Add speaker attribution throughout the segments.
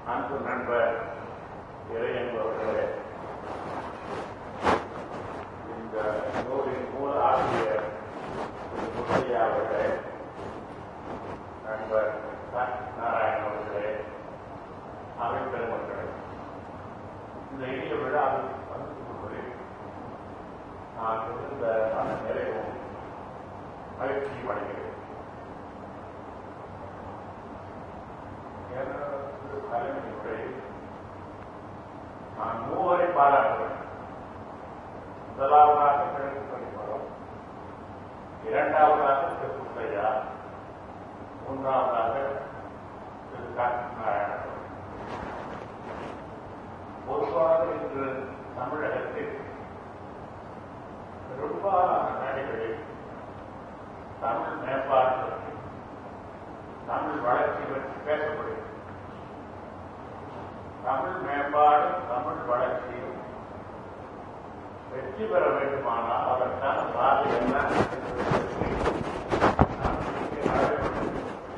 Speaker 1: அன்பு நண்பர் இறையன் அவர்களே இந்த நூலின் மூல ஆசிரியர் திரு முத்தையா அவர்களே நண்பர் ச. நாராயணன் அவர்களே அவை பெருமக்களே இந்த இனிய விழாவில் வந்து கொள்வதில் நான் இருந்த அந்த நிறைவும் மகிழ்ச்சியும் அடைகிறேன் எனது தலைமையுரை நான் மூவரை பாராட்டுவேன் முதலாவதாக கிழக்கு பணிமரம் இரண்டாவதாக திரு முத்தையா மூன்றாவதாக திரு கார்த்திக் நாராயணன் பொதுவாக இன்று தமிழகத்தில் பெரும்பாலான மேடைகளில் தமிழ் மேம்பாடு பற்றி தமிழ் வளர்ச்சி பற்றி பேசப்படுகிறது தமிழ் மேம்பாடு தமிழ் வளர்ச்சியும் வெற்றி பெற வேண்டுமானால் அதற்கான பாதை என்ன என்பதை நாம் இங்கே நடைபெறும்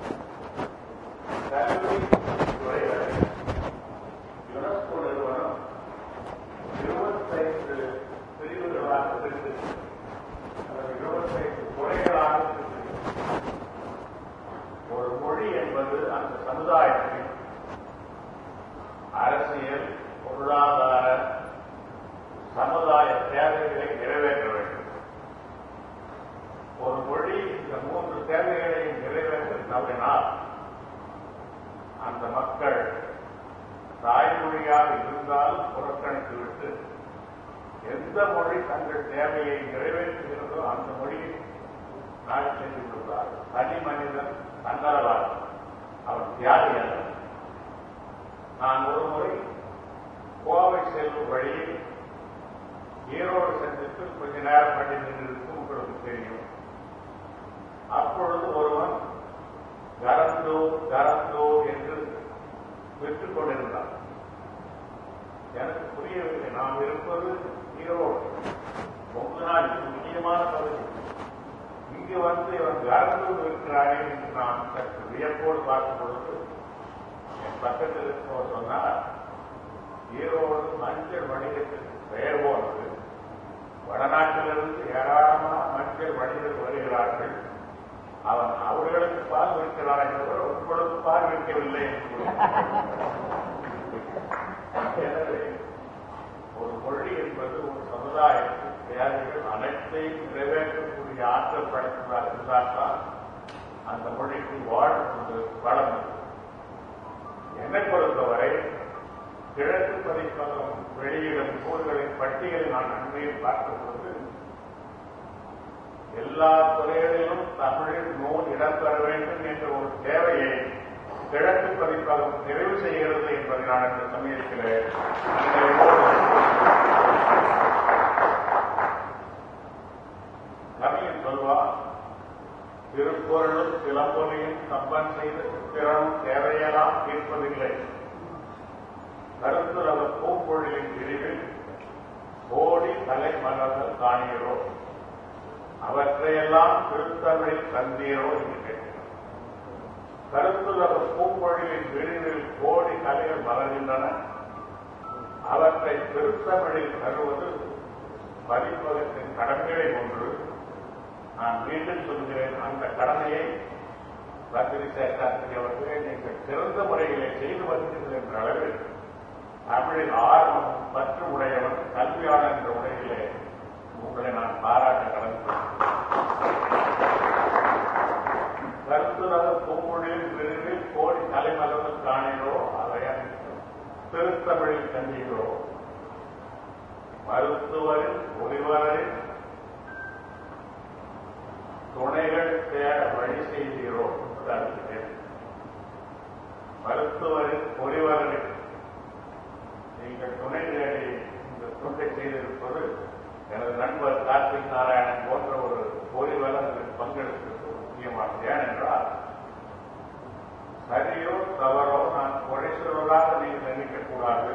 Speaker 1: கல்வி துறைகளை யுனெஸ்கோ நிறுவனம் இருபத்தைந்து பிரிவுகளாக பிரித்து அல்லது இருபத்தைந்து துறைகளாக பிரித்து ஒரு மொழி என்பது அந்த சமுதாயத்தின் அரசியல் பொருளாதார சமுதாய தேவைகளை நிறைவேற்ற வேண்டும் ஒரு மொழி இந்த மூன்று தேவைகளையும் நிறைவேற்ற தவறினால் அந்த மக்கள் தாய்மொழியாக இருந்தாலும் புறக்கணித்துவிட்டு எந்த மொழி தங்கள் தேவையை நிறைவேற்றுகிறதோ அந்த மொழியை நாடி சென்று விடுவார் தனி மனிதன் தன்னலவார் அவன் தியாகி அல்ல நான் ஒரு முறை கோவை செல்லும் வழியில் ஈரோடு சென்றுட்டு கொஞ்ச நேரம் பண்ணி நின்றிருக்கும் உங்களுக்கு தெரியும் அப்பொழுது ஒருவன் கரந்தோ கரந்தோ என்று விற்றுக் கொண்டிருந்தான் எனக்கு புரியவில்லை நாம் இருப்பது ஈரோடு ரொம்ப நாள் இது முக்கியமான பகுதி இங்கு வந்து இவன் கரந்தூர் இருக்கிறானே என்று நான் சற்று வியப்போடு பார்க்கும் பொழுது என் பக்கத்தில் இருப்பவர் சொன்னார் ஈரோடு மஞ்சள் வணிகத்திற்கு பெயர் போனது வடநாட்டிலிருந்து ஏராளமான மஞ்சள் வணிகர் வருகிறார்கள் அவன் அவர்களுக்கு பால் விற்கிறான் என்பவர் உங்களுக்கு பால் விற்கவில்லை எனவே ஒரு மொழி என்பது ஒரு சமுதாயத்தின் தேவைகள் அனைத்தையும் நிறைவேற்றக்கூடிய ஆற்றல் படைத்ததாக இருந்தால்தான் அந்த மொழிக்கு வாழ்வது வளம் என்னை பொறுத்தவரை கிழக்கு பதிப்பகம் வெளியிடும் நூல்களின் பட்டியலை நான் நன்மையில் பார்க்கும்போது எல்லா துறைகளிலும் தமிழில் நூல் இடம்பெற வேண்டும் என்ற ஒரு தேவையை கிழக்கு பதிப்பகம் நிறைவு செய்கிறது என்பதை நான் இந்த சமயத்தில் கவிஞன் சொல்வார் திருக்குறளும் சிலம்பொலியும் கம்பன் செய்த சித்திரமும் தேவையெல்லாம் தீர்ப்பதில்லை கருத்துரவ பூப்பொழியின் பிரிவில் கோடி தலை மலர்கள் காணீரோ அவற்றையெல்லாம் திருத்தமிழில் தந்தீரோ என்று கேட்கிறார் கருத்துலக பூப்பொழியின் விரிவில் கோடி கலைகள் மலர்கின்றன அவற்றை திருத்தமிழில் தருவது பதிப்பகத்தின் கடமைகளை ஒன்று நான் மீண்டும் சொல்கிறேன் அந்த கடமையை பத்திரி சேஷாஸ்திரி அவர்களே நீங்கள் சிறந்த முறையிலே செய்து வருகிறீர்கள் என்ற அளவில் தமிழில் ஆர்வம் பற்று உடையவன் கல்வியாளர் என்ற முறையிலே உங்களை நான் பாராட்ட கடந்து கருத்துலக பூமொழியில் விரும்பில் கோடி தலைமலர்கள் காணினோ அதை திருத்தமிழில் கண்டீரோ மருத்துவரின் ஒளிவரின் துணைகள் தேட வழி செய்தீரோ மருத்துவரின் ஒளிவரின் நீங்கள் துணை தேடி இந்த தொண்டை செய்திருப்பது எனது நண்பர் கார்த்திக் நாராயணன் போன்ற ஒரு பொறிவலத்தில் பங்கெடுப்பது முக்கியமானது ஏனென்றால் சரியோ தவறோ நான் குறை சொல்வதாக நீங்கள் நினைக்கக்கூடாது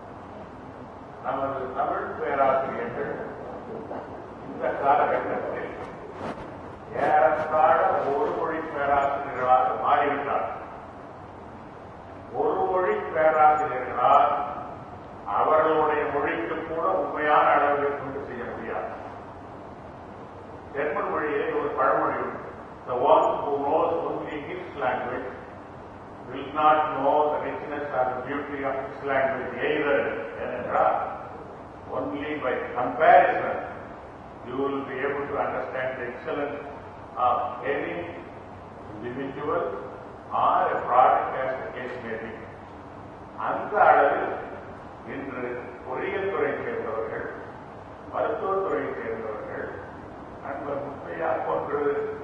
Speaker 1: நமது தமிழ் பேராசிரியர்கள் இந்த காலகட்டத்தில் ஏறத்தாழ ஒரு மொழி பேராசிரியர்களாக மாறிவிட்டார் ஒரு மொழி பேராசிரியர்களால் அவர்களுடைய மொழிக்கு கூட உண்மையான அளவை கொண்டு செய்ய முடியாது ஜெர்மன் மொழியிலே ஒரு பழமொழி உண்டு The one who knows only his language will not know the richness or the beauty of his language either. ஏனென்றால் only by comparison you will be able to understand the excellence of any individual or a product as the case may be. அந்த அளவில் இன்று பொறியியல் துறை சேர்ந்தவர்கள் மருத்துவத்துறை சேர்ந்தவர்கள் நண்பர் முத்தையா போன்று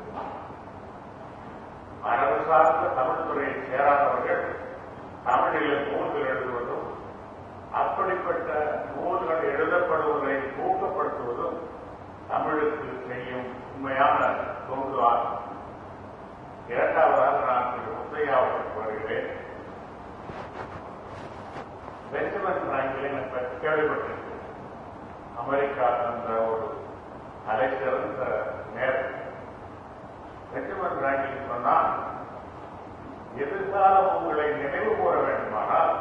Speaker 1: மரபு சார்ந்த தமிழ் துறையை சேராதவர்கள் தமிழில் நூல்கள் எழுதுவதும் அப்படிப்பட்ட நூல்கள் எழுதப்படுவதை ஊக்கப்படுத்துவதும் தமிழுக்கு செய்யும் உண்மையான தொண்டுவாகும் இரண்டாவதாக நான் திரு முத்தையாவுக்கு வருகிறேன் பெஞ்சமின் பிராங்கிலின் பற்றி கேள்விப்பட்டிருக்கிறேன் அமெரிக்கா என்ற ஒரு அலை சிறந்த நேரம் பெஞ்சமின் பிராங்கிலின் சொன்னால் எதிர்காலம் உங்களை நினைவு கூற வேண்டுமானால்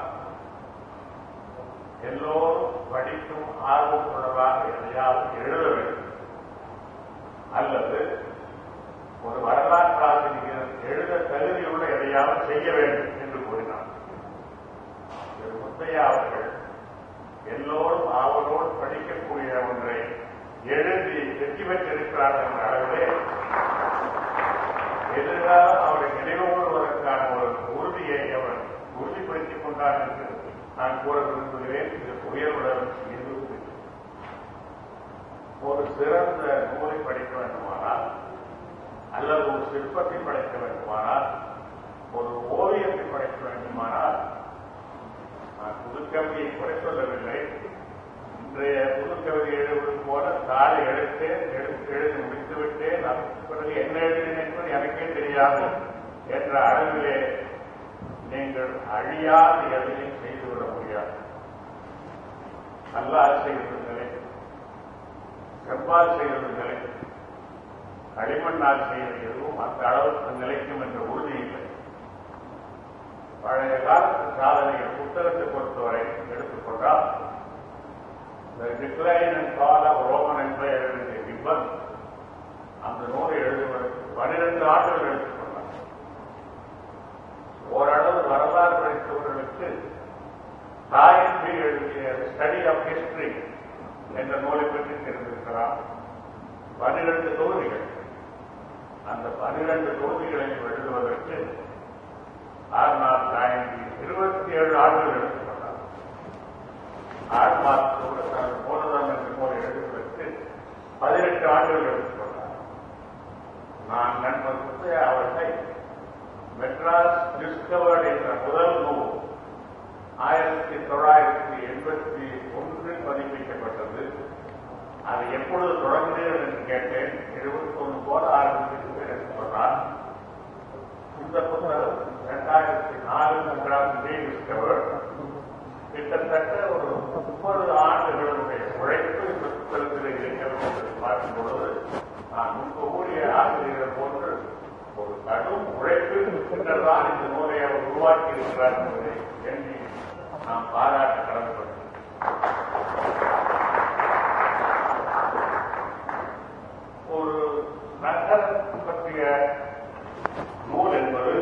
Speaker 1: எல்லோரும் படிக்கும் ஆர்வம் உள்ளதாக எதையாவது எழுத வேண்டும் அல்லது ஒரு வரலாற்று ஆசிரியர் எழுத தகுதியுள்ள எதையாவது செய்ய வேண்டும் என்று கூறினார் திரு முத்தையா அவர்கள் எல்லோரும் ஆவலோடு படிக்கக்கூடிய ஒன்றை எழுதி வெற்றி பெற்றிருக்கிறார்கள் என்ற அளவிலே எதிர்காலம் அவரை நினைவு கூறுவதற்கான ஒரு உறுதியை அவர் உறுதிப்படுத்திக் கொண்டார் என்று நான் கூற விரும்புகிறேன் இது உயர்வுடன் இருந்தது ஒரு சிறந்த நூலை படிக்க வேண்டுமானால் அல்லது ஒரு சிற்பத்தை படைக்க வேண்டுமானால் ஒரு ஓவியத்தை படைக்க வேண்டுமானால் நான் புதுக்கவியை குறை சொல்லவில்லை இன்றைய புதுக்கவிதை எழுதுவது போல தாளை எழுத்தேன் எடுத்து எழுதி முடித்துவிட்டேன் அதற்கு பிறகு என்ன எழுதினேன் என்பது எனக்கே தெரியாது என்ற அளவிலே நீங்கள் அழியாத எதையும் செய்துவிட முடியாது நல்லால் செய்வது நிலை செவ்வால் செய்வது நிலை களிமண்ணால் செய்வது எதுவும் அந்த அளவுக்கு நிலைக்கும் என்ற உறுதி இல்லை பழைய காலத்து சாதனைகள் புத்தகத்தை பொறுத்தவரை எடுத்துக்கொண்டால் The Decline and Fall of Roman Empire எழுதிய விபன் அந்த நூலை எழுதுவதற்கு பனிரெண்டு ஆண்டுகள் எடுத்துக்கொண்டார் ஓரளவு வரலாறு படித்தவர்களுக்கு தாயின்றி எழுதிய ஸ்டடி ஆஃப் ஹிஸ்டரி என்ற நூலை பற்றி தெரிந்திருக்கிறார் பனிரெண்டு தொகுதிகள் அந்த பனிரெண்டு தொகுதிகளை எழுதுவதற்கு ஆர்நாத் தாயின்றி இருபத்தி ஏழு ஆண்டுகள் எடுத்துக்கொண்டார் ஆர்நாத் மூலதனம் என்ற நூலை எழுதுவதற்கு பதினெட்டு ஆண்டுகள் எடுத்துக்கொண்டார் நான் நண்பர் முத்தையா அவர்களை மெட்ராஸ் டிஸ்கவர்ட் என்ற முதல் நூல் ஆயிரத்தி தொள்ளாயிரத்தி எண்பத்தி ஒன்றில் பதிப்பிக்கப்பட்டது அது எப்பொழுது தொடங்கினீர்கள் என்று கேட்டேன் எழுபத்தி ஒன்று போல ஆரம்பித்திருக்கிறேன் என்று சொன்னார் இந்த புத்தகம் இரண்டாயிரத்தி நாலு மெட்ராஸ் டே டிஸ்கவர்ட் கிட்டத்தட்ட ஒரு முப்பது ஆண்டுகளுடைய உழைப்பு இந்த புத்தகத்தில் இருக்கிறது என்று பார்க்கும் பொழுது நான் முன்பு கூறிய ஆசிரியர் போன்று ஒரு கடும் உழைப்பு பின்னர்தான் இந்த நூலை அவர் உருவாக்கி இருக்கிறார் என்பதை எண்ணி நாம் பாராட்ட கடமைப்பட்டோம் ஒரு நகரம் பற்றிய நூல் என்பது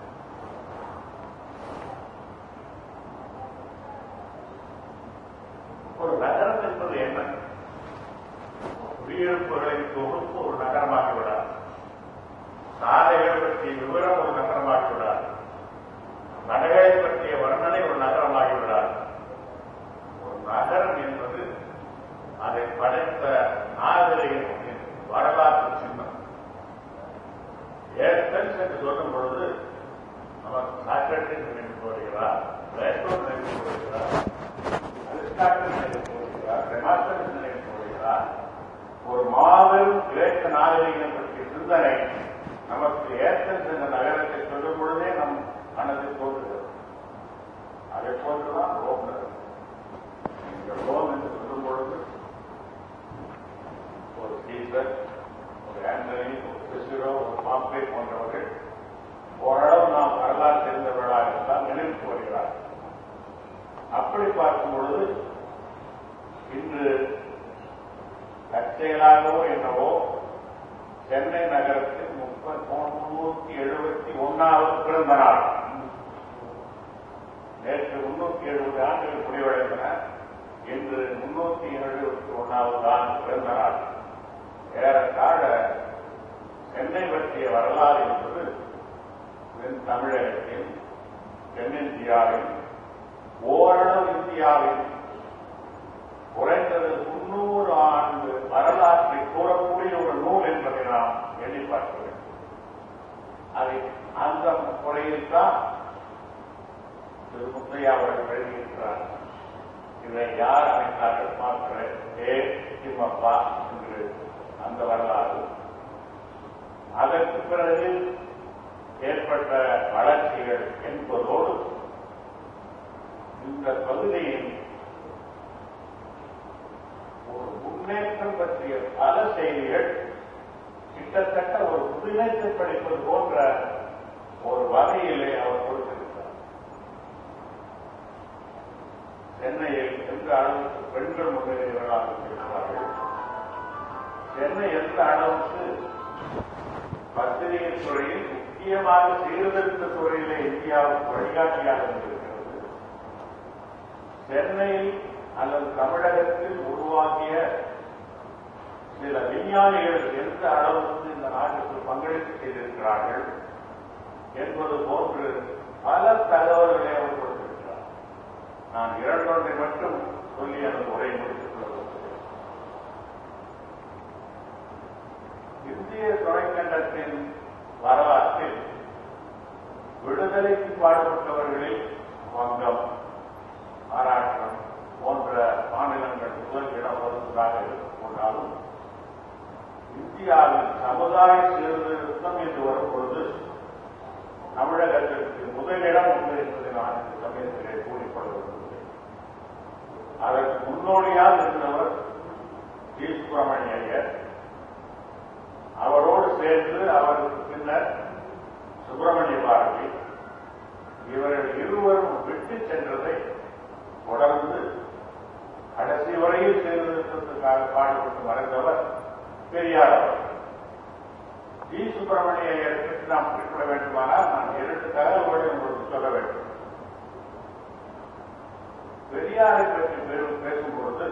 Speaker 1: ஒரு நகரம் என்பது என்ன குடியிருப்புகளின் தொகுப்பு ஒரு நகரமாகி விடாது சாலைகள் பற்றிய விவரம் ஒரு நகரமாகி விடாது நகரை பற்றிய வர்ணனை ஒரு நகரமாகி விடாது ஒரு நகரம் என்பது அதை படைத்த நாகரிகத்தின் வரலாற்று சின்னம் ஏத்தன்ஸ் என்று சொல்லும் பொழுது நமக்கு சாக்ரட்டிஸ் நினைவு போடுகிறார் பிளேட்டோ நினைவு போடுகிறார் அரிஸ்டாட்டில் நினைவு போடுகிறார் டெமாஸ்டஸ் நினைவு போடுகிறார் ஒரு மாபெரும் கிரேக்க நாகரிகம் பற்றிய சிந்தனை நமக்கு ஏத்தன்ஸ் என்ற நகரத்தை சொல்லும் பொழுதே நம் மனதில் தோன்றுகிறது அதை போன்றுதான் ரோம் நகரம் இந்த ரோம் என்று சொல்லும் பொழுது ஒரு சீசர் ஒரு ஆண்டனி ஒரு சிசிரோ ஒரு பாம்பே போன்றவர்கள் ஓரளவு நாம் வரலாறு தெரிந்தவர்களாக இருந்தால் நினைவுக்கு வருகிறார் அப்படி பார்க்கும் பொழுது இன்று தற்செயலாகவோ என்னவோ சென்னை நகரத்தில் முப்பத்தி முன்னூத்தி எழுபத்தி ஒன்னாவது பிறந்த நாள் நேற்று முன்னூத்தி எழுபது ஆண்டுகள் முடிவடைந்தன இன்று முன்னூத்தி எழுபத்தி ஒன்னாவது ஆண்டு பிறந்த நாள் ஏறத்தாழ சென்னை பற்றிய வரலாறு என்பது தென் தமிழகத்தில் தென்னிந்தியாவில் ஓரளவு இந்தியாவில் குறைந்தது முன்னூறு ஆண்டு வரலாற்றை கூறக்கூடிய ஒரு நூல் என்பதை நாம் எண்ணி பார்க்க வேண்டும் அதை அந்த முறையில் தான் திரு முத்தையா அவர்கள் எழுதியிருக்கிறார் இதை யார் அமைத்தார்கள் பார்க்கிறேன் ஏ திம்மப்பா என்று அந்த வரலாறு அதற்கு பிறகு ஏற்பட்ட வளர்ச்சிகள் என்பதோடு இந்த பகுதியின் ஒரு முன்னேற்றம் பற்றிய பல செய்திகள் கிட்டத்தட்ட ஒரு புதினத்தை படிப்பது போன்ற ஒரு வகையிலே அவர் கொடுத்திருக்கிறார் சென்னையில் எந்த அளவுக்கு பெண்கள் முன்னேறியவர்களாக இருக்கிறார்கள் சென்னை எந்த அளவுக்கு பத்திரிகை துறையில் முக்கியமாக சீர்திருத்த துறையிலே இந்தியாவுக்கு வழிகாட்டியாக இருந்திருக்கிறது சென்னையில் அல்லது தமிழகத்தில் உருவாக்கிய சில விஞ்ஞானிகள் எந்த அளவுக்கு இந்த நாட்டுக்கு பங்களிப்பு செய்திருக்கிறார்கள் என்பது போன்று பல தகவல்களை அவர் கொடுத்திருக்கிறார் நான் இரண்டொன்றை மட்டும் சொல்லி எனது உரை முடித்துக் கொள்ள விரும்புகிறேன் இந்திய துணைக்கண்டத்தின் வரலாற்றில் விடுதலைக்கு பாடுபட்டவர்களில் வங்கம் மகாராஷ்டிரம் போன்ற மாநிலங்கள் முதல் இடம் வருவதாக கொண்டாலும் இந்தியாவில் சமுதாய சீர்திருத்தம் என்று வரும்பொழுது தமிழகத்திற்கு முதலிடம் உண்டு என்பதை நான் இந்த சமயத்திலே கூறிக்கொள்ள விரும்புகிறேன் அதற்கு முன்னோடியாக இருந்தவர் டி சுப்பிரமணிய ஐயர் அவரோடு சேர்ந்து அவருக்கு பின்னர் சுப்பிரமணிய பாரதி இவர்கள் இருவரும் விட்டு சென்றதை தொடர்ந்து கடைசி வரையில் சீர்திருத்தத்துக்காக பாடுபட்டு மறைந்தவர் பெரியார் அவர்கள் டி சுப்பிரமணிய ஐயருக்கு நாம் குறிப்பிட வேண்டுமானால் நான் இரண்டு தகவல்களை உங்களுக்கு சொல்ல வேண்டும் பெரியாரை பற்றி பெரும் பேசும்பொழுது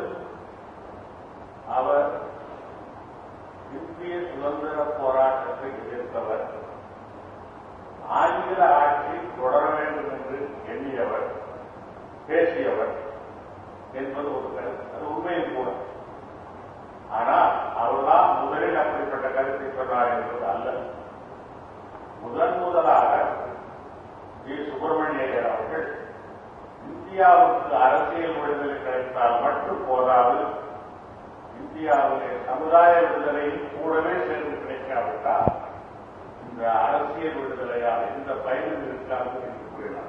Speaker 1: அவர் இந்திய சுதந்திர போராட்டத்தை எதிர்த்தவர் ஆங்கில ஆட்சி தொடர வேண்டும் என்று எண்ணியவர் பேசியவர் என்பது ஒரு கருத்து அது உண்மையும் கூட ஆனால் அவர்தான் முதலில் அப்படிப்பட்ட கருத்தை சொன்னார் என்பது அல்ல முதன் முதலாக டி சுப்பிரமணிய ஐயர் அவர்கள் இந்தியாவுக்கு அரசியல் விடுதலை கிடைத்தால் மட்டும் போதாது இந்தியாவிலே சமுதாய விடுதலையும் கூடவே சேர்ந்து கிடைக்காவிட்டால் இந்த அரசியல் விடுதலையால் எந்த பயனும் இருக்காது என்று கூறினார்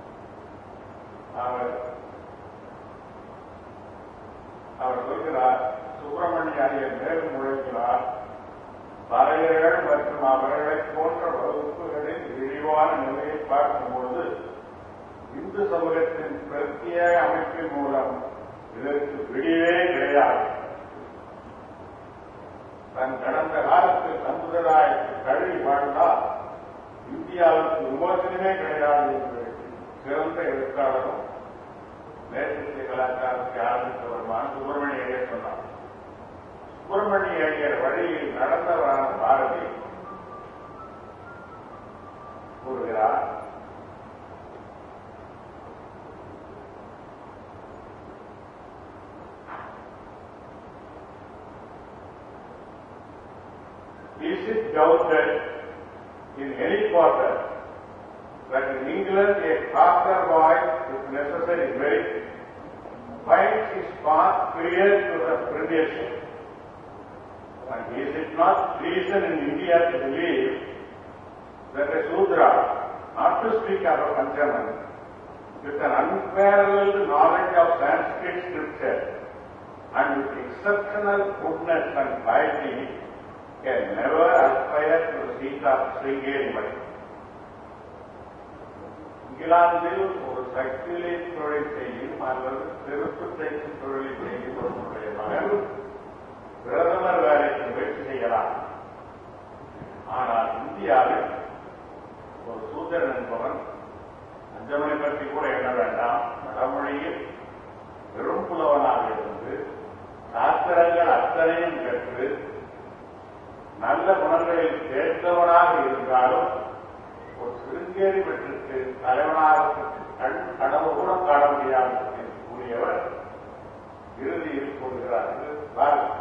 Speaker 1: அவர் அவர் சொல்கிறார் சுப்பிரமணிய ஐயர் மேலும் முழங்கினார் பறையர்கள் மற்றும் அவர்களைப் போன்ற வகுப்புகளின் விரிவான நிலையை பார்க்கும்போது இந்து சமூகத்தின் பிரத்யேக அமைப்பின் மூலம் இதற்கு விடிவே கிடையாது தன் கடந்த காலத்தில் சம்பிரதாயத்தை கழுவி வாழ்ந்தால் இந்தியாவுக்கு விமோசனமே கிடையாது என்று சிறந்த எழுத்தாளரும் மேற்கத்திய கலாச்சாரத்தை ஆரம்பித்தவருமான சுப்பிரமணிய ஐயர் சொன்னார் சுப்பிரமணிய ஐயர் வழியில் நடந்தவரான பாரதி கூறுகிறார் Is it doubted in any quarter that in England a passer boy, if necessary very, finds his path clear to the premiership? And is it not reason in India to believe that a Sudra, not to speak of a Panchaman, with an unparalleled knowledge of Sanskrit scripture and with exceptional goodness and piety can never aspire to the seat of Sringeri Mati. இங்கிலாந்தில் ஒரு சக்கிலி தொழில் செய்யும் அல்லது செருப்பு தைக்கும் தொழில் செய்யும் ஒருவருடைய மகன் பிரதமர் வேலைக்கு முயற்சி செய்யலாம் ஆனால் இந்தியாவில் ஒரு சூத்திரன் என்பவன் அஞ்சமனை பற்றி கூட எண்ண வேண்டாம் வடமொழியில் பெரும் புலவனாக இருந்து சாஸ்திரங்கள் அத்தனையும் கற்று நல்ல குணங்களில் சேர்ந்தவனாக இருந்தாலும் ஒரு சிறுங்கேரி பெற்றுக்கு தலைவனாக கண் கடவு கூட காண முடியாது என்று கூறியவர் இறுதியில் கூறுகிறார் பாருங்கள்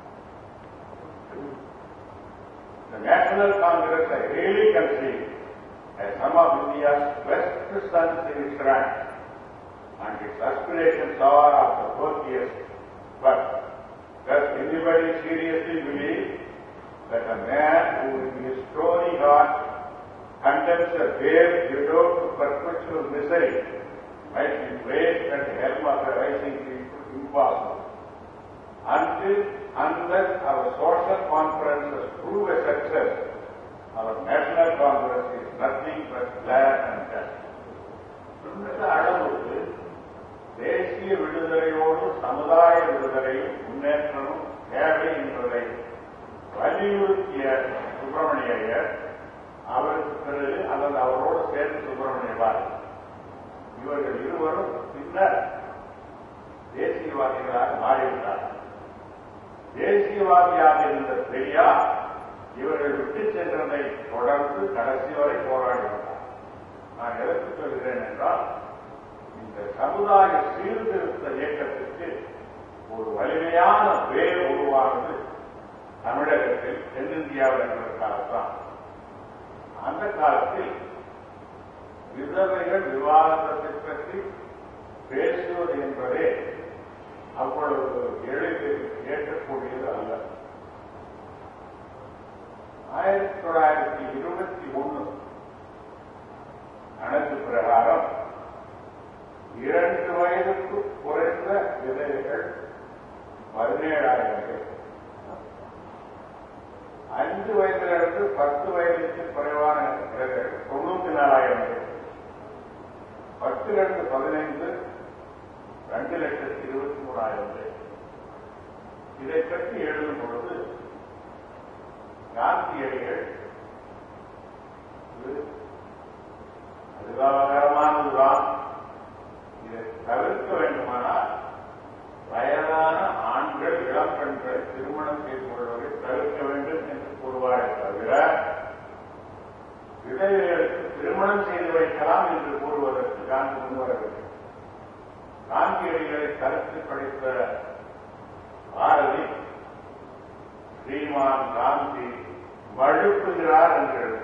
Speaker 1: The National Congress, I really conceive as some of India's best sons in its ranks, and its aspirations are of the worthiest. But does anybody seriously believe that a man who in his stony heart condemns a bare widow to perpetual misery might be placed at the helm of a rising people impossible? Until, unless our social conferences prove a success, our national congress is nothing but glad and dust. இந்த அளவுக்கு தேசிய விடுதலையோடு சமுதாய விடுதலையும் முன்னேற்றமும் தேவை என்பதை வலியுறுத்திய சுப்பிரமணிய ஐயர் அவருக்கு பிறகு அல்லது அவரோடு சேர்ந்து சுப்பிரமணிய பாரதி இவர்கள் இருவரும் பின்னர் தேசியவாதிகளாக மாறிவிட்டார்கள் தேசியவாதியாக இருந்த பெரியார் இவர்கள் விட்டு சென்றதை தொடர்ந்து கடைசி வரை போராடி வந்தார் நான் எதற்கு சொல்கிறேன் என்றால் இந்த சமுதாய சீர்திருத்த இயக்கத்திற்கு ஒரு வலிமையான வேர் உருவானது தமிழகத்தில் தென்னிந்தியாவில் என்பதற்காகத்தான் அந்த காலத்தில் விதவைகள் விவாதத்தை பற்றி பேசுவது என்பதே அவ்வளவு எளிதில் ஏற்கக்கூடியது அல்ல ஆயிரத்தி தொள்ளாயிரத்தி இருபத்தி ஒன்று கணக்கு பிரகாரம் இரண்டு வயதுக்கு குறைந்த விதவைகள் பதினேழாயிரம் பேர் அஞ்சு வயதிலிருந்து பத்து வயதுக்கு குறைவான விதவைகள் தொண்ணூத்தி நாலாயிரம் பேர் பத்திலிருந்து பதினைந்து ரெண்டு லட்சத்தி இருபத்தி மூணாயிரம் பேர் இதை பற்றி எழுதும் பொழுது காந்தியடிகள் இது அதிகாரமானதுதான் இதை தவிர்க்க வேண்டுமானால் வயதான ஆண்கள் இளம் பெண்களை திருமணம் செய்து கொள்வதை தவிர்க்க வேண்டும் என்று கூறுவாரே தவிர விதவைகளுக்கு திருமணம் செய்து வைக்கலாம் என்று கூறுவதற்கு காந்தி முன்வரவில்லை காந்தியடிகளை கருத்து படித்த பாரதி ஸ்ரீமான் காந்தி வழுப்புகிறார் என்று எழுதுகிறார்.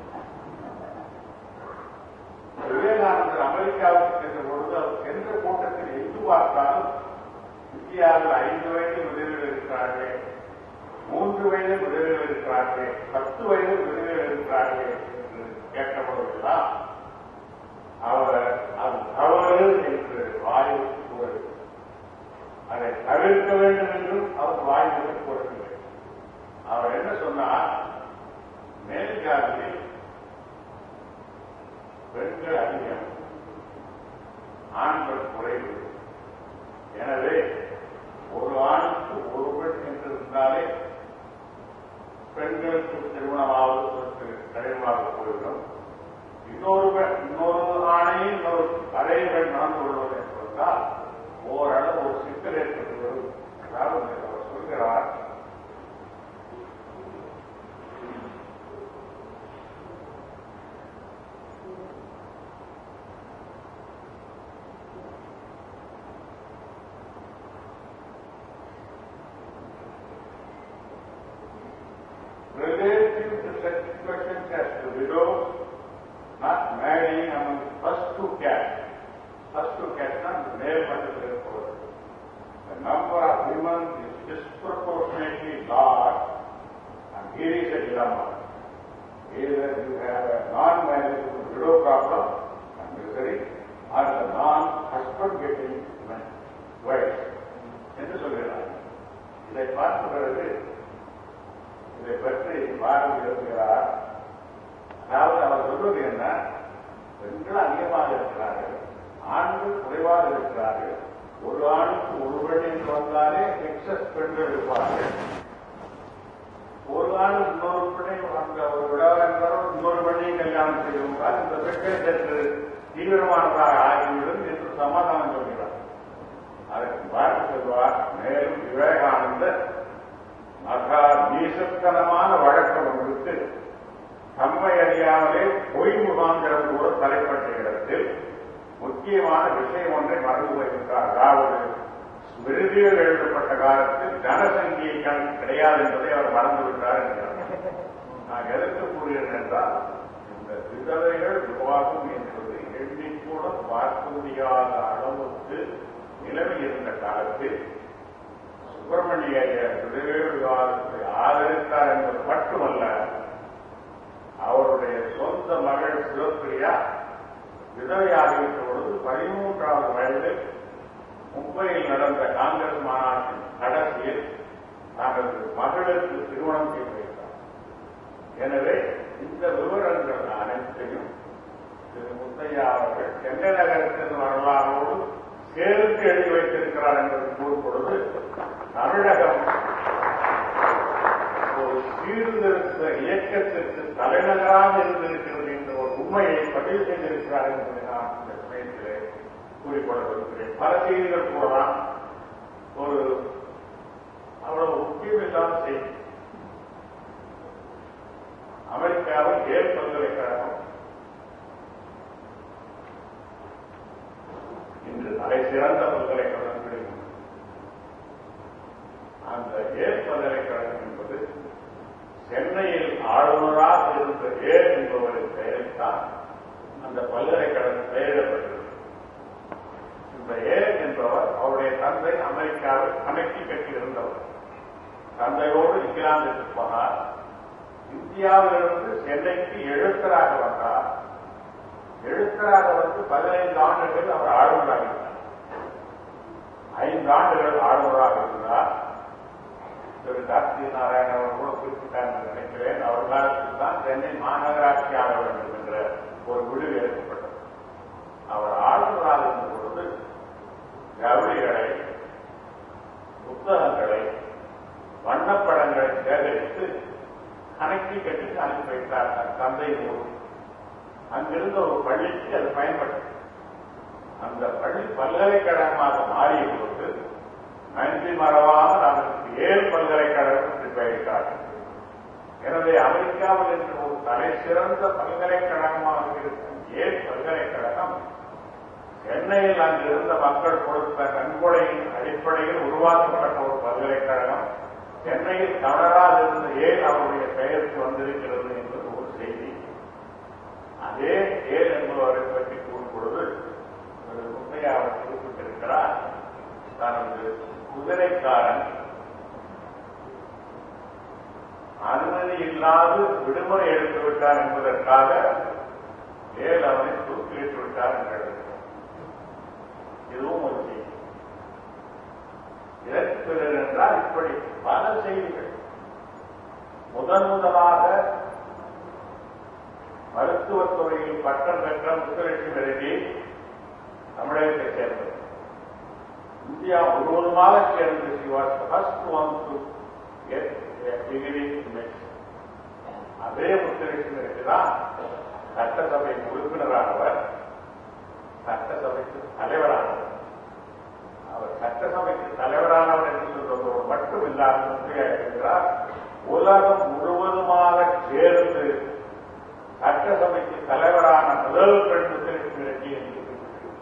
Speaker 1: விவேகானந்தர் அமெரிக்காவுக்கு சென்ற பொழுது அவர் சென்ற கூட்டத்தில் எங்கு பார்த்தாலும் இந்தியாவில் ஐந்து வயது விதவைகள் இருக்கிறார்கள் மூன்று வயது விதவைகள் இருக்கிறார்கள் பத்து வயது விதவைகள் இருக்கிறார்கள் என்று கேட்டபொழுதெல்லாம் அவர் அது தவறு என்று வாயில் கூறவில்லை அதை தவிர்க்க வேண்டும் என்றும் அவர் வாயில் கூறவில்லை அவர் என்ன சொன்னார் மேல்ஜாதியில் பெண்கள் அதிகம் ஆண்கள் குறைவு எனவே ஒரு ஆணுக்கு ஒரு பெண் என்று இருந்தாலே பெண்களுக்கு திருமணமாவது சற்று கடினமாக போய்விடும் இன்னொரு பெண் இன்னொரு ஆணையும் இன்னொரு அதே பெண் நடந்து கொள்வது என்பதால் ஓரளவு ஒரு சிக்கல் ஏற்பட்டுள்ளது அதாவது அவர் சொல்கிறார் relative to such questions as the widows not marrying among the first two castes. First two castes not the male மட்டத்தில் இருப்பவர். The number of women is disproportionately large and here is a dilemma. Either you have a non-marriageable widow problem and misery or the non-husband getting wife. என்று சொல்கிறார் இதை பார்த்த பிறகு இதை பற்றி பாரதி எழுதுகிறார் அதாவது அவர் சொல்வது என்ன பெண்கள் அதிகமாக இருக்கிறார்கள் ஆண்கள் குறைவாக இருக்கிறார்கள் ஒரு ஆணுக்கு ஒரு பெண் என்று வந்தாலே எக்ஸஸ் பெண்கள் இருப்பார்கள் ஒரு ஆண் இன்னொரு பெண்ணை அந்த ஒரு விடவரங்களும் இன்னொரு பெண்ணையும் கல்யாணம் செய்திருந்தால் இந்த பெண்கள் சற்று தீவிரமானதாக ஆகிவிடும் என்று சமாதானம் சொல்கிறார் அதற்கு பார்த்து சொல்வார் மேலும் விவேகானந்தர் மகா நீசத்தனமான வழக்கம் ஒன்றுக்கு தம்மை அறியாமலே பொய் முகாந்திரம் கூட தலைப்பட்ட இடத்தில் முக்கியமான விஷயம் ஒன்றை மறந்து போயிருக்கிறார் அதாவது ஸ்மிருதியில் எழுதப்பட்ட காலத்தில் ஜனசங்கியை கணக்கு கிடையாது என்பதை அவர் மறந்துவிட்டார் என்கிறார் நான் எதற்கு கூறுகிறேன் என்றால் இந்த விதவைகள் விவாகம் என்பது எண்ணிக்கூட பார்க்க முடியாத அளவுக்கு நிலைமை இருந்த காலத்தில் சுப்பிரமணிய விதவைகள் விவாதத்தை ஆதரித்தார் என்பது மட்டுமல்ல அவருடைய சொந்த மகள் சிவப்பிரியா விதவையாகிவிட்ட பொழுது பதிமூன்றாவது வயதில் மும்பையில் நடந்த காங்கிரஸ் மாநாட்டின் கடைசியில் தனது மகளுக்கு திருமணம் செய்து வைத்தார் எனவே இந்த விவரங்கள் அனைத்தையும் திரு முத்தையா அவர்கள் சென்னை நகரத்தின் வரலாறோடு சேர்த்து எழுதி வைத்திருக்கிறார் என்பது கூறும் பொழுது தமிழகம் ஒரு சீர்திருத்த இயக்கத்திற்கு தலைநகராக இருந்திருக்கிறது என்ற ஒரு உண்மையை பதிவு செய்திருக்கிறார் என்பதை நான் இந்த சமயத்திலே கூறிக்கொள்ள விரும்புகிறேன் பல செய்திகள் கூறலாம் ஒரு அவ்வளவு முக்கியமில்லாத செய்தி அமெரிக்காவில் ஏல் பல்கலைக்கழகம் இன்று தலை சிறந்த பல்கலைக்கழகங்களில் ஒன்று. அந்த ஏல் பல்கலைக்கழகம் என்பது சென்னையில் ஆளுநராக இருந்த ஏர் என்பவரின் பெயரில்தான் அந்த பல்கலைக்கழகம் பெயரிடப்பட்டது இந்த ஏர் என்பவர் அவருடைய தந்தை அமெரிக்காவில் கணக்கி கட்டியிருந்தவர் தந்தையோடு இங்கிலாந்துக்கு போனார் இந்தியாவிலிருந்து சென்னைக்கு எழுத்தராக வந்தார் எழுத்தராக வந்து பதினைந்து ஆண்டுகள் அவர் ஆளுநராக இருந்தார் ஐந்து ஆண்டுகள் ஆளுநராக இருந்தார் திரு கார்த்தி நாராயணன் அவர் கூட குறிப்பிட்டார் என்று நினைக்கிறேன் அவர் காலத்தில் தான் சென்னை மாநகராட்சி ஆள வேண்டும் என்ற ஒரு முடிவு ஏற்பட்டது அவர் ஆளுநராக இருந்த பொழுது ஜவுளிகளை புத்தகங்களை வண்ணப்படங்களை சேகரித்து கணக்கி கட்டிட்டு அனுப்பி வைத்தார் தன் தந்தை ஊர் அங்கிருந்த ஒரு பள்ளிக்கு அது பயன்பட்டது அந்த பள்ளி பல்கலைக்கழகமாக மாறிய பொழுது நன்றி மறவாமல் அதற்கு ஏழு பல்கலைக்கழகத்துக்கு பெயரிட்டார்கள் எனவே அமெரிக்காவில் இருக்கிற ஒரு தலை சிறந்த பல்கலைக்கழகமாக இருக்கும் ஏழு பல்கலைக்கழகம் சென்னையில் அங்கிருந்த மக்கள் கொடுத்த நன்கொடையின் அடிப்படையில் உருவாக்கப்பட்ட ஒரு பல்கலைக்கழகம் சென்னையில் தமிழரால் இருந்த ஏன் அவருடைய பெயருக்கு வந்திருக்கிறது என்பது ஒரு செய்தி அதே ஏன் என்பவரை பற்றி கூறும் பொழுது ஒரு முத்தையா அவர் குறிப்பிட்டிருக்கிறார் தனது குதிரைக்காரன் அனுமதி இல்லாது விடுமுறை எடுத்து விட்டார் என்பதற்காக ஏல் அவனை தூக்கிலிட்டு விட்டார் என்று எழுதுகிறார். இதுவும் ஒரு செய்தி இதற்கு என்றால் இப்படி பல செய்திகள் முதன் முதலாக மருத்துவத் துறையில் பட்டம் பெற்ற முத்துலட்சுமி ரெட்டி தமிழகத்தை சேர்ந்தது இந்தியா முழுவதுமாக சேர்ந்து she was the first one to get a degree in medicine. அதே முத்துலட்சுமி ரெட்டி தான் சட்டசபை உறுப்பினரானவர் சட்டசபைக்கு தலைவரானவர் அவர் சட்டசபைக்கு தலைவரானவர் என்று சொல்வதோடு மட்டும் இல்லாமல் முக்கிய இருக்கிறார் உலகம் முழுவதுமாக சேர்ந்து சட்டசபைக்கு தலைவரான முதல் பெண் முத்துலட்சுமி ரெட்டி என்று குறிப்பிட்டிருக்கிறார்.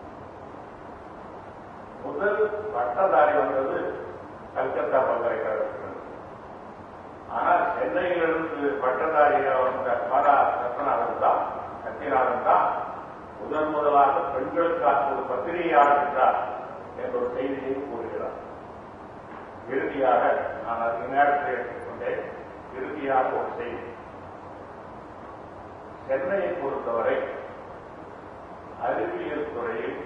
Speaker 1: முதல் பட்டதாரி வந்தது கல்கத்தா பல்கலைக்கழகத்தில் ஆனால் சென்னையிலிருந்து பட்டதாரியாக வந்த மாதா சத்யநாதன் தான் சத்யநாதன் தான் முதன் முதலாக பெண்களுக்காக ஒரு பத்திரிகை ஆரம்பித்தார் என்ற ஒரு செய்தியை கூறுகிறார் இறுதியாக நான் அதை நேரத்தில் எடுத்துக்கொண்டேன் இறுதியாக ஒரு செய்தி சென்னையை பொறுத்தவரை அறிவியல் துறையில்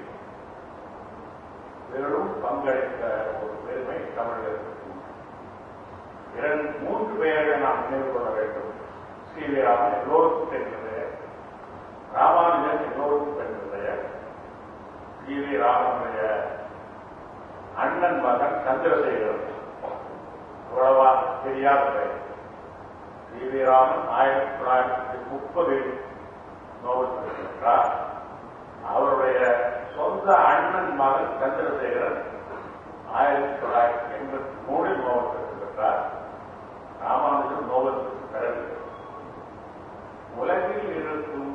Speaker 1: பெரும் பங்களித்த ஒரு பெருமை தமிழகத்திற்கு உண்டு. இரண்டு மூன்று பெயர்களை நாம் நினைவு கொள்ள வேண்டும் சி வி ராமன் எல்லோருக்கும் தெரிந்த பெயர் ராமானுஜன் எல்லோருக்கும் தெரிந்த பெயர் சி வி ராமனுடைய அண்ணன் மகன் சந்திரசேகரன் இவ்வளவா தெரியாத பெயர் சி வி ராமன் ஆயிரத்தி தொள்ளாயிரத்தி முப்பதில் நோபல் பரிசு பெற்றார் அவருடைய சொந்த அண்ணன் மகன் சந்திரசேகரன் ஆயிரத்தி தொள்ளாயிரத்தி எண்பத்தி மூணில் நோபல் பரிசு பெற்றார் ராமானுஜன் நோபல் பரிசு பெறவில்லை உலகில் இருக்கும்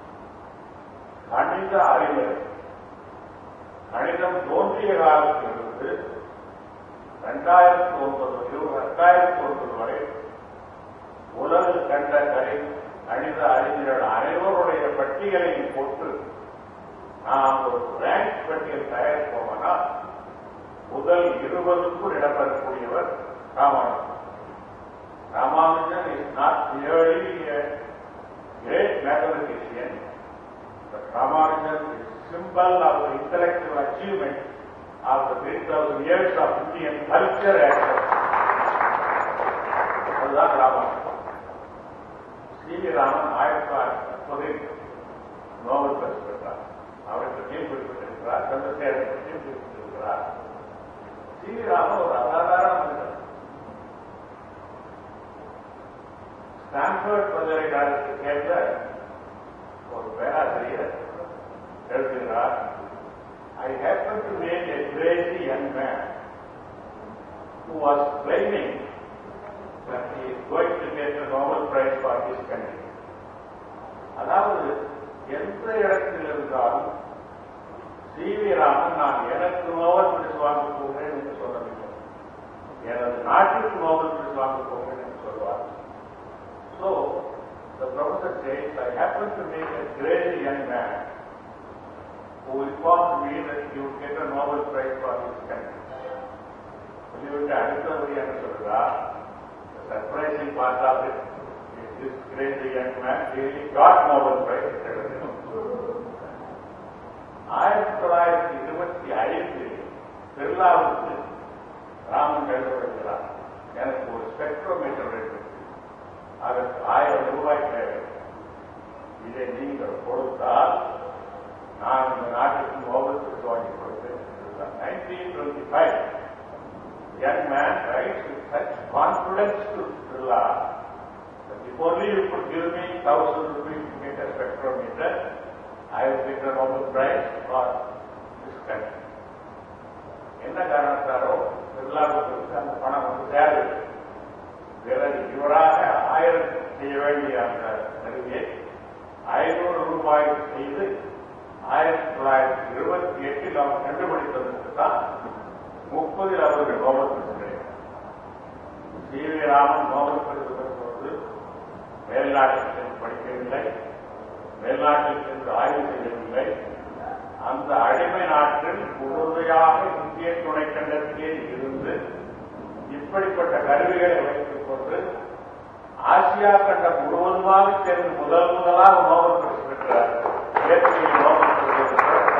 Speaker 1: கணித அறிஞர் கணிதம் தோன்றிய காலத்திலிருந்து இரண்டாயிரத்தி ஒன்பது இரண்டாயிரத்தி ஒன்பது வரை உலகு கண்ட கலை கணித அறிஞர்கள் அனைவருடைய பட்டியலையும் போட்டு நாம் ஒரு ரேங்க் பட்டியல் தயாரிப்போமானால் முதல் இருபதுக்குள் இடம்பெறக்கூடியவர் Ramanujan Ramanujan is not merely a great mathematician, but Ramanujan is symbol of the intellectual achievement of the 3000 years of Indian culture and அதுதான் ராமானுஜன் சி வி ராமன் ஆயிரத்தி தொள்ளாயிரத்தி முப்பதில் நோபல் பரிசு பெற்றார் அவரை பற்றியும் குறிப்பிட்டிருக்கிறார் சந்திரசேகரன் பற்றியும் குறிப்பிட்டிருக்கிறார் சி வி ராமன் ஒரு அசாதாரண மனிதர் ஸ்டான்போர்ட் பல்கலைக்கழகத்தை சேர்ந்த ஒரு பேராசிரியர் எழுதுகிறார் I happen to make a crazy young man who was claiming that he is going to get a Nobel Prize for his country. அதாவது எந்த இடத்தில் இருந்தாலும் சி வி ராமன் நான் எனக்கு நோபல் பரிசு வாங்க போகிறேன் என்று சொல்லவில்லை எனது நாட்டுக்கு நோபல் பரிசு வாங்க போகிறேன் என்று சொல்வார் So, the professor says, I happen to meet a crazy young man who informed me that he would get a Nobel Prize for his country. சொல்லிவிட்டு அடுத்தபடியாக சொல்கிறார் the surprising part of it is this crazy young man really got Nobel Prize. ஆயிரத்தி தொள்ளாயிரத்தி இருபத்தி ஐந்தில் பிர்லாவுக்கு ராமன் எழுதப்படுகிறார் எனக்கு ஒரு spectrometer வேண்டும் அதற்கு ஆயிரம் ரூபாய் தேவை இதை நீங்கள் கொடுத்தால் நான் இந்த நாட்டுக்கு நோபல் பரிசு வாங்கி கொடுத்தேன் nineteen twenty five young man writes with such confidence to Birla that if only you could give me thousand rupees to get a spectrometer, I will get a Nobel Prize for this country. என்ன காரணத்தாரோ பிர்லாவுக்கு அந்த பணம் வந்து தேவை பிறகு இவராக ஆயிரம் செய்ய வேண்டிய அந்த கருவியை ஐநூறு ரூபாய் செய்து ஆயிரத்தி தொள்ளாயிரத்தி இருபத்தி எட்டில் அவர் கண்டுபிடித்ததற்கு தான் முப்பதில் அவருக்கு நோபல் பரிசு கிடைக்கும் சி வி ராமன் நோபல் பரிசு பெறும்போது மேல்நாட்டில் சென்று படிக்கவில்லை மேல்நாட்டில் சென்று ஆய்வு செய்யவில்லை அந்த அடிமை நாட்டில் முழுமையாக இந்திய துணைக்கண்டத்திலே இருந்து இப்படிப்பட்ட கருவிகளை வைத்துக் கொண்டு ஆசியா கண்டம் முழுவதுமாக சேர்ந்து முதல் முதலாக நோபல் பரிசு பெற்றார் இயற்கையில் நோபல் பரிசு பெற்ற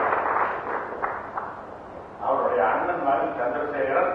Speaker 1: அவருடைய அண்ணன் மகன் சந்திரசேகரன்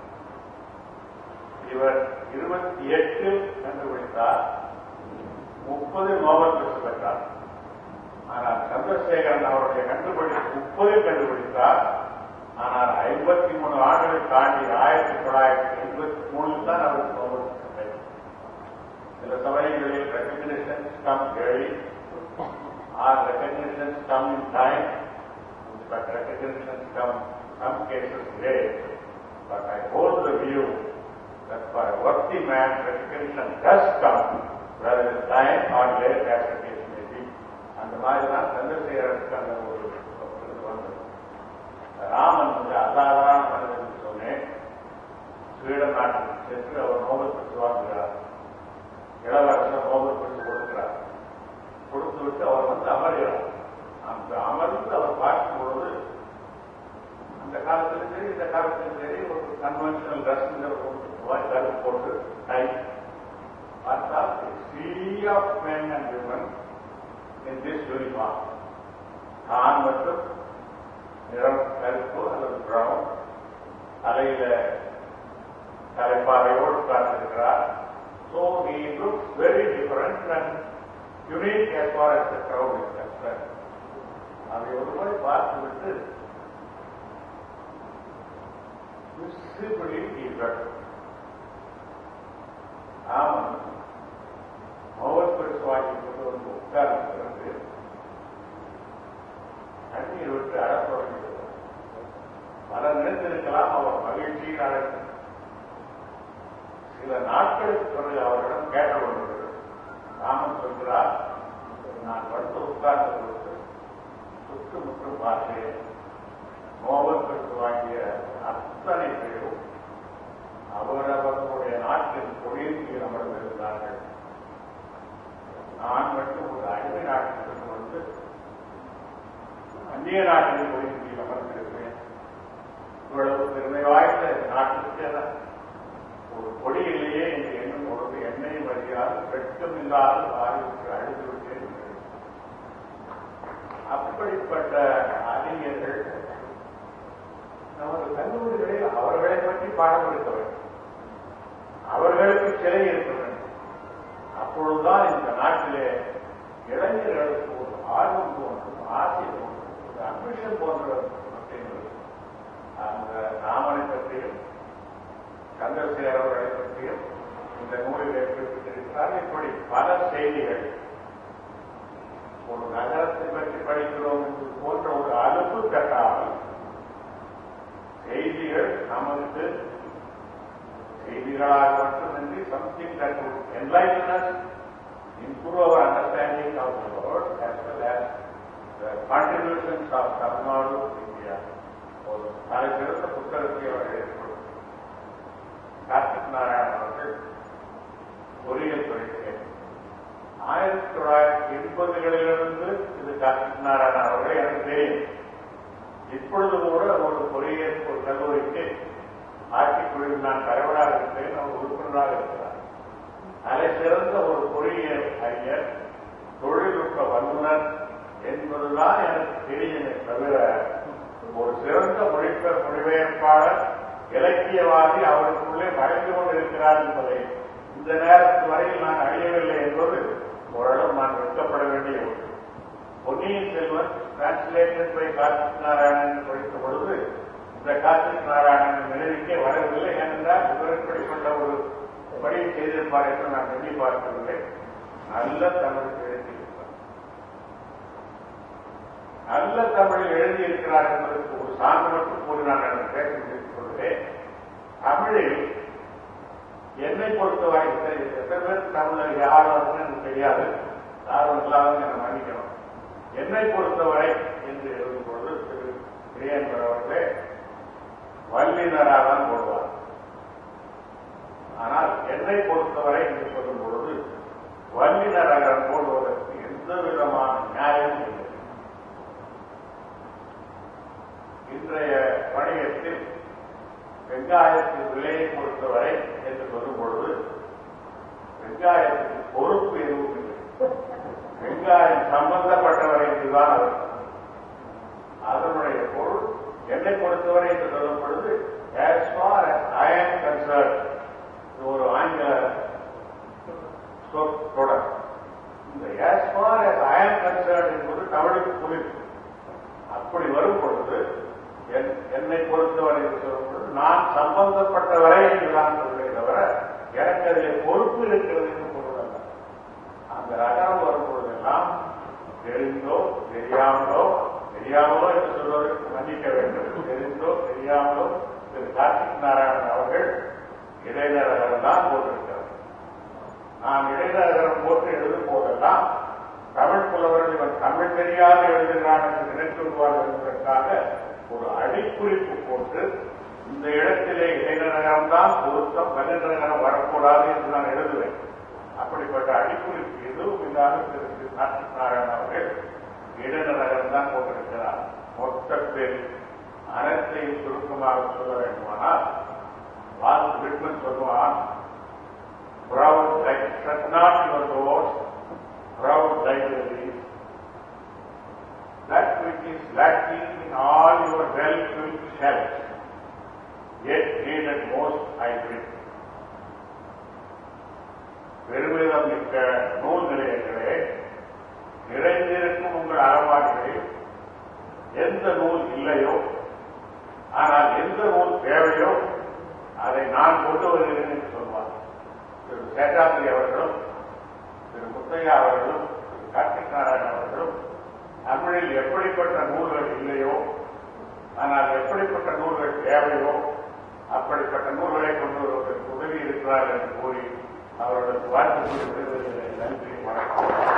Speaker 1: இவர் இருபத்தி எட்டில் கண்டுபிடித்தார் முப்பது நோபல் பரிசு பெற்றார் ஆனால் சந்திரசேகரன் அவருடைய கண்டுபிடிப்பு முப்பதில் கண்டுபிடித்தார் ஆனால் ஐம்பத்தி மூணு ஆண்டுகள் தாண்டி ஆயிரத்தி தொள்ளாயிரத்தி எண்பத்தி மூணில் தான் அவருக்கு நோபல் பரிசு கிடைத்தது. சில சமயங்களில் recognitions come early or recognitions come in time but recognitions come some cases late. But I hold the view that for a worthy man, recognition does come, whether in time or late as the case may be. அந்த மாதிரி தான் சந்திரசேகரனுக்கு அந்த ஒரு இது வந்தது ராமன் வந்து அசாதாரண மனிதன் சொன்னேன் ஸ்வீடன் நாட்டுக்கு சென்று அவர் நோபல் பரிசு வாங்குகிறார் இளவரசர் நோபல் பரிசு கொடுக்கிறார் கொடுத்து விட்டு அவர் வந்து அமர்கிறார் அந்த அமர்ந்து அவர் பார்க்கும் பொழுது அந்த காலத்திலும் சரி இந்த காலத்திலும் சரி ஒரு கன்வென்ஷனல் ட்ரெஸ்ங்கிற ஒரு கருத்து போட்டு டை பார்த்தா sea of men and women in this uniform நான் மட்டும் நிறம் கருப்பு அல்லது பிரவுன் தலையில தலைப்பாறையோடு உட்கார்ந்திருக்கிறார் so he looks very different and unique as far as the crowd is concerned. அது ஒரு முறை பார்த்துவிட்டு visibly he wept. அவன் மௌத் பெருசுவாக்கி கொண்டு வந்து உட்கார்ந்த பிறகு கண்ணீர் விட்டு அழத் தொடங்கிவிட்டார் பல நினைத்திருக்கலாம் அவர் மகிழ்ச்சியில் அழைத்தார் சில நாட்களுக்கு பிறகு அவரிடம் கேட்டப்படுகிறது ராமன் சொல்கிறார் நான் படுத்து உட்கார்ந்த பொழுது சுற்று முற்றும் பார்த்தேன் நோபல் பரிசு வாங்கிய அத்தனை பேரும் அவரவர்களுடைய நாட்டின் தொழில் அமர்ந்திருந்தார்கள் நான் மட்டும் ஒரு அடிமை நாட்டிலிருந்து வந்து அந்நிய நாட்டில் தொழில் அமர்ந்திருக்கிறேன் இவ்வளவு பெருமை வாய்ந்த நாட்டுக்கு ஒரு கொடியிலேயே இந்த எண்ணம் பொழுது எண்ணெய் வழியால் வெட்கம் இல்லாத வாரிசுக்கு அழுது விட்டேன் அப்படிப்பட்ட அறிஞர்கள் நமது கல்லூரிகளில் அவர்களை பற்றி பாடம் எடுக்க வேண்டும் அவர்களுக்கு சிலை இருக்க வேண்டும் அப்பொழுதுதான் இந்த நாட்டிலே இளைஞர்களுக்கு ஒரு ஆர்வம் தோன்றும் ஆசை தோன்றும் ஒரு அம்பிஷன் போன்ற விஷயங்கள் அந்த ராமனை பற்றியும் சந்திரசேகர் அவர்களை பற்றியும் இந்த நூலில் குறிப்பிட்டிருக்கிறார் இப்படி பல செய்திகள் ஒரு நகரத்தை பற்றி படிக்கிறோம் என்பது போன்ற ஒரு அலுப்பு கட்டாமல் செய்திகள் நமக்கு செய்திகளாக மட்டுமின்றி something that would enlighten us, improve our understanding of the world as well as the contributions of Tamil Nadu to India. ஒரு தலைச்சிறந்த புத்தகத்தை அவர்கள் ஏற்படும் கார்த்திக் நாராயணன் அவர்கள் பொறியியல் படித்தேன் ஆயிரத்தி தொள்ளாயிரத்தி எண்பதுகளிலிருந்து இது கார்த்திக் நாராயணன் அவர்கள் எனக்கு தெரியும் இப்பொழுது கூட ஒரு பொறியியல் ஒரு கல்லூரிக்கு ஆட்சிக்குழுவில் நான் தலைவராக இருக்கிறேன் அவர் உறுப்பினராக இருக்கிறார் அதை சிறந்த ஒரு பொறியியல் அறிஞர் தொழில்நுட்ப வல்லுநர் என்பதுதான் எனக்கு தெரியுமே தவிர ஒரு சிறந்த மொழிபெ மொழிபெயர்ப்பாளர் இலக்கியவாதி அவருக்குள்ளே மறைந்து கொண்டிருக்கிறார் என்பதை இந்த நேரத்து வரையில் நான் அறியவில்லை என்பது ஓரளவு நான் வெட்கப்பட வேண்டிய ஒன்று பொன்னியின் செல்வன் டிரான்ஸ்லேட்டட் பை கார்த்திக் நாராயணன் என்று படித்த பொழுது இந்த கார்த்திக் நாராயணன் நினைவுக்கே வரவில்லை ஏனென்றால் இவருப்படிப்பட்ட ஒரு பணியை செய்திருப்பார் என்று நான் எண்ணி பார்க்கவில்லை நல்ல தமிழுக்கு எழுதியிருப்பார் நல்ல தமிழில் எழுதியிருக்கிறார் என்பதற்கு ஒரு சான்று மட்டும் கூறி நான் எனக்கு பேச முடித்துக் கொள்கிறேன் தமிழில் என்னை பொறுத்தவரை எத்தனை பேர் தமிழர் யாரும் எனக்கு தெரியாது யாரும் இல்லாதவங்க என்னை மன்னிக்கணும் என்னை பொறுத்தவரை என்று எழுதும் பொழுது திரு பிரியன்பர் அவர்களே வல்லினராக தான் போடுவார் ஆனால் என்னை பொறுத்தவரை என்று சொல்லும் பொழுது வல்லினராக போடுவதற்கு எந்த விதமான நியாயம் இல்லை இன்றைய வணிகத்தில் வெங்காயத்தின் விலையை பொறுத்தவரை என்று சொல்லும் பொழுது வெங்காயத்துக்கு பொறுப்பு எதுவும் இல்லை வெங்காயம் சம்பந்தப்பட்டவரை என்றுதான் அவர் அதனுடைய பொருள் என்னை பொறுத்தவரை என்று சொல்லும் பொழுது as far as I am concerned இது ஒரு ஆங்கில சொல் தொடர் இந்த as far as I am concerned என்பது தமிழுக்கு புரியும் அப்படி வரும் பொழுது என்- என்னை பொறுத்தவரை என்று சொல்லும் பொழுது நான் சம்பந்தப்பட்டவரை என்றுதான் சொல்கிறேன் தவிர எனக்கு அதில் பொறுப்பு இருக்கிறது என்று பொருள் அந்த ரகம் வரும் பொழுதெல்லாம் தெரிந்தோ தெரியாமலோ தெரியாமலோ என்று சொல்வதற்கு மன்னிக்க வேண்டும் தெரிந்தோ தெரியாமலோ திரு கார்த்திக் நாராயணன் அவர்கள் இடைநரகரம் தான் போட்டிருக்கிறார் நாம் இடைநரகரம் போட்டு எழுதும் போதெல்லாம் தமிழ் புலவர்கள் இவன் தமிழ் தெரியாது எழுதுகிறான் என்று நினைத்துள்வார் என்பதற்காக ஒரு அடிக்குறிப்பு போட்டு இந்த இடத்திலே இடைநரகரம் தான் பொருத்தம் வல்லிநரகரம் வரக்கூடாது என்று நான் எழுதுவேன் அப்படிப்பட்ட அடிக்குறிப்பு எதுவும் இல்லாமல் திரு திரு கார்த்திக் நாராயணன் அவர்கள் இடைநரகரம் தான் போட்டிருக்கிறார் மொத்தத்தில் அனைத்தையும் சுருக்கமாக சொல்ல வேண்டுமானால் வால் விட்மன் சொல்லுவான் proud like shut not your doors, proud libraries, that which is lacking in all your well-filled shelves, yet needed most I bring. பெருமிதம் மிக்க நூல் நிலையங்களே நிறைந்திருக்கும் உங்கள் அறவாடிகளில் எந்த நூல் இல்லையோ ஆனால் எந்த நூல் தேவையோ அதை நான் கொண்டு வருகிறேன் என்று சொல்வார் திரு சேஷாத்ரி அவர்களும் திரு முத்தையா அவர்களும் திரு கார்த்திக் நாராயணன் அவர்களும் தமிழில் எப்படிப்பட்ட நூல்கள் இல்லையோ ஆனால் எப்படிப்பட்ட நூல்கள் தேவையோ அப்படிப்பட்ட நூல்களை கொண்டு வருவதற்கு உதவி இருக்கிறார் என்று கூறி அவர்களுக்கு வாழ்த்து கூறி விடுவதில்லை நன்றி வணக்கம்